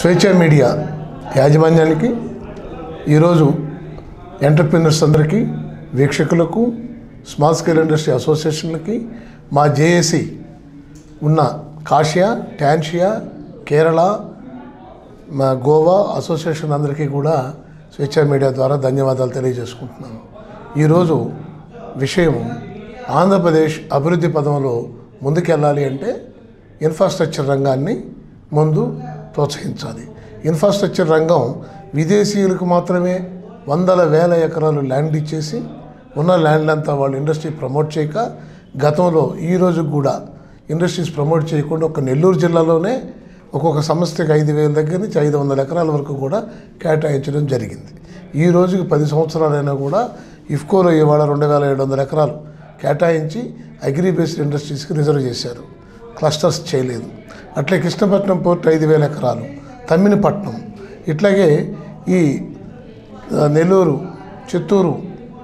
స్వేచ్ఛ మీడియా యాజమాన్యానికి ఈరోజు ఎంటర్ప్రినర్స్ అందరికీ వీక్షకులకు స్మాల్ స్కేల్ ఇండస్ట్రీ అసోసియేషన్లకి మా జేఏసీ ఉన్న కాషియా టాన్షియా కేరళ మా గోవా అసోసియేషన్ అందరికీ కూడా స్వేచ్ఛ మీడియా ద్వారా ధన్యవాదాలు తెలియజేసుకుంటున్నాను ఈరోజు విషయం ఆంధ్రప్రదేశ్ అభివృద్ధి పదంలో ముందుకెళ్ళాలి అంటే ఇన్ఫ్రాస్ట్రక్చర్ రంగాన్ని ముందు ప్రోత్సహించాలి ఇన్ఫ్రాస్ట్రక్చర్ రంగం విదేశీయులకు మాత్రమే వందల వేల ఎకరాలు ల్యాండ్ ఇచ్చేసి ఉన్న ల్యాండ్ అంతా వాళ్ళు ఇండస్ట్రీ ప్రమోట్ చేయక గతంలో ఈ రోజు కూడా ఇండస్ట్రీస్ ప్రమోట్ చేయకుండా ఒక నెల్లూరు జిల్లాలోనే ఒక్కొక్క సంస్థకి ఐదు వేల దగ్గర నుంచి ఐదు వందల ఎకరాల వరకు కూడా కేటాయించడం జరిగింది ఈ రోజుకి పది సంవత్సరాలైనా కూడా ఇఫ్కోలో ఇవాళ రెండు వేల ఏడు వందల ఎకరాలు కేటాయించి అగ్రి బేస్డ్ ఇండస్ట్రీస్కి రిజర్వ్ చేశారు క్లస్టర్స్ చేయలేదు అట్లే కృష్ణపట్నం పోర్ట్ ఐదు వేల ఎకరాలు తమ్మినిపట్నం ఇట్లాగే ఈ ఆ, నెల్లూరు చిత్తూరు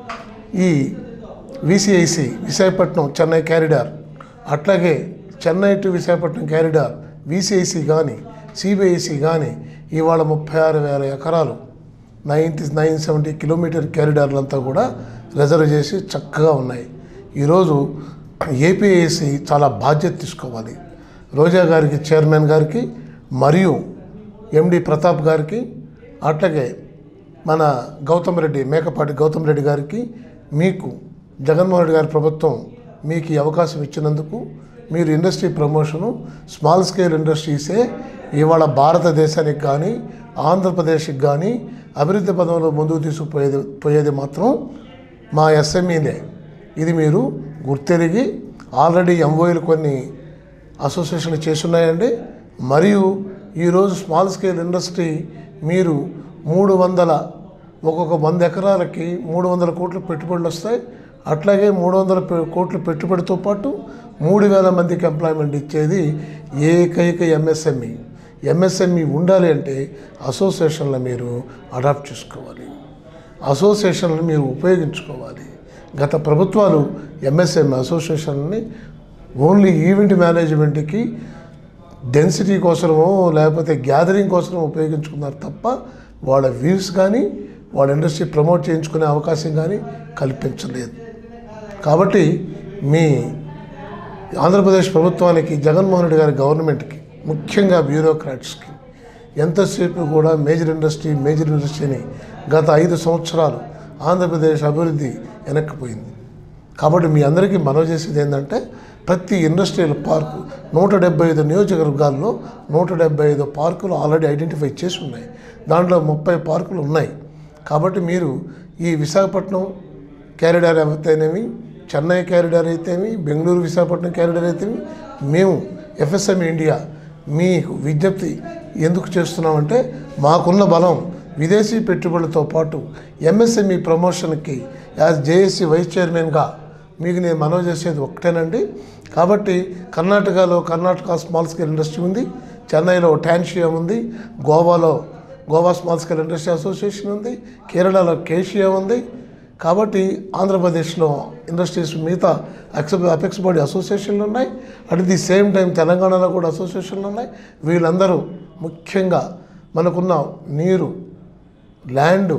ఈ విసిఐసి విశాఖపట్నం చెన్నై క్యారిడార్ అట్లాగే Chennai to Visakhapatnam corridor VCIC కానీ సిబిఐసి కానీ ఇవాళ ముప్పై ఆరు వేల ఎకరాలు నైంటీ నైన్ సెవెంటీ కిలోమీటర్ క్యారిడార్లంతా కూడా రిజర్వ్ చేసి చక్కగా ఉన్నాయి ఈరోజు ఏపీఐసి చాలా బాధ్యత తీసుకోవాలి రోజా గారికి చైర్మన్ గారికి మరియు ఎండి ప్రతాప్ గారికి అట్లాగే మన గౌతమ్ రెడ్డి మేకపాటి గౌతమ్ రెడ్డి గారికి మీకు జగన్మోహన్ రెడ్డి గారి ప్రభుత్వం మీకు ఈ అవకాశం ఇచ్చినందుకు మీరు ఇండస్ట్రీ ప్రమోషను స్మాల్ స్కేల్ ఇండస్ట్రీసే ఇవాళ భారతదేశానికి కానీ ఆంధ్రప్రదేశ్కి కానీ అభివృద్ధి పదంలో ముందుకు తీసుకుపోయేది పోయేది మాత్రం మా ఎస్ఎంఈనే ఇది మీరు గుర్తెరిగి ఆల్రెడీ ఎంఓఏలు కొన్ని అసోసియేషన్లు చేస్తున్నాయండి మరియు ఈరోజు స్మాల్ స్కేల్ ఇండస్ట్రీ మీరు మూడు వందల ఒక్కొక్క వంద ఎకరాలకి మూడు వందల కోట్ల పెట్టుబడులు వస్తాయి అట్లాగే మూడు వందల పె- కోట్ల పెట్టుబడితో పాటు మూడు వేల మందికి ఎంప్లాయ్మెంట్ ఇచ్చేది ఏకైక ఎంఎస్ఎంఈ ఎంఎస్ఎంఈ ఉండాలి అంటే అసోసియేషన్లో మీరు అడాప్ట్ చేసుకోవాలి అసోసియేషన్లను మీరు ఉపయోగించుకోవాలి గత ప్రభుత్వాలు ఎంఎస్ఎం అసోసియేషన్ని ఓన్లీ ఈవెంట్ మేనేజ్మెంట్కి డెన్సిటీ కోసమో లేకపోతే గ్యాదరింగ్ కోసం ఉపయోగించుకున్నారు తప్ప వాళ్ళ వ్యూస్ కానీ వాళ్ళ ఇండస్ట్రీ ప్రమోట్ చేయించుకునే అవకాశం కానీ కల్పించలేదు కాబట్టి మీ ఆంధ్రప్రదేశ్ ప్రభుత్వానికి జగన్మోహన్ రెడ్డి గారి గవర్నమెంట్కి ముఖ్యంగా బ్యూరోక్రాట్స్కి ఎంతసేపు కూడా మేజర్ ఇండస్ట్రీ మేజర్ ఇండస్ట్రీని గత ఐదు సంవత్సరాలు ఆంధ్రప్రదేశ్ అభివృద్ధి వెనక్కిపోయింది కాబట్టి మీ అందరికీ మనవి చేసేది ఏంటంటే ప్రతి ఇండస్ట్రియల్ పార్కు నూట డెబ్బై ఐదు నియోజకవర్గాల్లో నూట డెబ్బై ఐదు పార్కులు ఆల్రెడీ ఐడెంటిఫై చేసి ఉన్నాయి దాంట్లో ముప్పై పార్కులు ఉన్నాయి కాబట్టి మీరు ఈ విశాఖపట్నం క్యారిడార్ అయితేనేమి చెన్నై క్యారిడార్ అయితేమి బెంగళూరు విశాఖపట్నం క్యారిడార్ అయితేమి మేము ఎఫ్ఎస్ఎం ఇండియా మీకు విజ్ఞప్తి ఎందుకు చేస్తున్నామంటే మాకున్న బలం విదేశీ పెట్టుబడులతో పాటు ఎంఎస్ఎంఈ ప్రమోషన్కి యాజ్ జేఏసీ వైస్ చైర్మన్గా మీకు నేను మనవి చేసేది ఒక్కటేనండి కాబట్టి కర్ణాటకలో కర్ణాటక స్మాల్ స్కేల్ ఇండస్ట్రీ ఉంది చెన్నైలో టాన్షియా ఉంది గోవాలో Goa small scale industry association ఉంది కేరళలో కేషియా ఉంది కాబట్టి ఆంధ్రప్రదేశ్లో ఇండస్ట్రీస్ మిగతా ఎక్సెప్ అపెక్స్ బాడీ అసోసియేషన్లు ఉన్నాయి అట్ ది సేమ్ టైం తెలంగాణలో కూడా అసోసియేషన్లు ఉన్నాయి వీళ్ళందరూ ముఖ్యంగా మనకున్న నీరు ల్యాండ్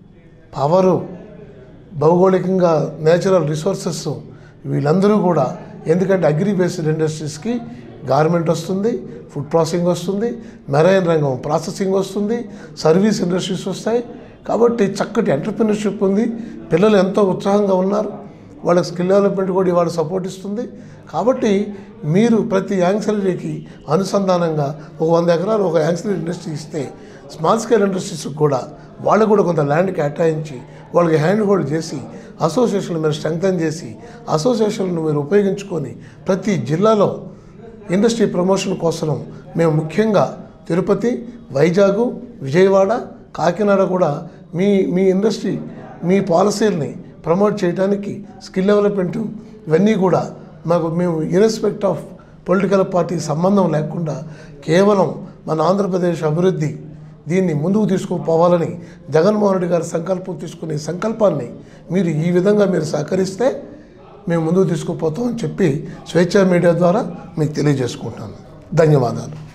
పవరు భౌగోళికంగా నేచురల్ రిసోర్సెస్ వీళ్ళందరూ కూడా ఎందుకంటే అగ్రి బేస్డ్ ఇండస్ట్రీస్కి గార్మెంట్ వస్తుంది ఫుడ్ ప్రాసెసింగ్ వస్తుంది మెరైన్ రంగం ప్రాసెసింగ్ వస్తుంది సర్వీస్ ఇండస్ట్రీస్ వస్తాయి కాబట్టి చక్కటి ఎంటర్ప్రినర్షిప్ ఉంది పిల్లలు ఎంతో ఉత్సాహంగా ఉన్నారు వాళ్ళకి స్కిల్ డెవలప్మెంట్ కూడా ఇవాళ సపోర్ట్ ఇస్తుంది కాబట్టి మీరు ప్రతి యాంక్సలరీకి అనుసంధానంగా ఒక వంద ఎకరాలు ఒక యాంక్సలరీ ఇండస్ట్రీ ఇస్తే స్మాల్ స్కేల్ ఇండస్ట్రీస్కి కూడా వాళ్ళకు కూడా కొంత ల్యాండ్ కేటాయించి వాళ్ళకి హ్యాండ్ హోల్డ్ చేసి అసోసియేషన్లు మీరు స్ట్రెంగ్తన్ చేసి అసోసియేషన్లను మీరు ఉపయోగించుకొని ప్రతి జిల్లాలో ఇండస్ట్రీ ప్రమోషన్ కోసం మేము ముఖ్యంగా తిరుపతి వైజాగ్ విజయవాడ కాకినాడ కూడా మీ మీ ఇండస్ట్రీ మీ పాలసీలని ప్రమోట్ చేయడానికి స్కిల్ డెవలప్మెంట్ ఇవన్నీ కూడా మాకు మేము ఇరెస్పెక్ట్ ఆఫ్ పొలిటికల్ పార్టీ సంబంధం లేకుండా కేవలం మన ఆంధ్రప్రదేశ్ అభివృద్ధి దీన్ని ముందుకు తీసుకుపోవాలని జగన్మోహన్ రెడ్డి గారి సంకల్పం తీసుకునే సంకల్పాన్ని మీరు ఈ విధంగా మీరు సహకరిస్తే మేము ముందుకు తీసుకుపోతామని చెప్పి స్వేచ్ఛ మీడియా ద్వారా మీకు తెలియజేసుకుంటాను ధన్యవాదాలు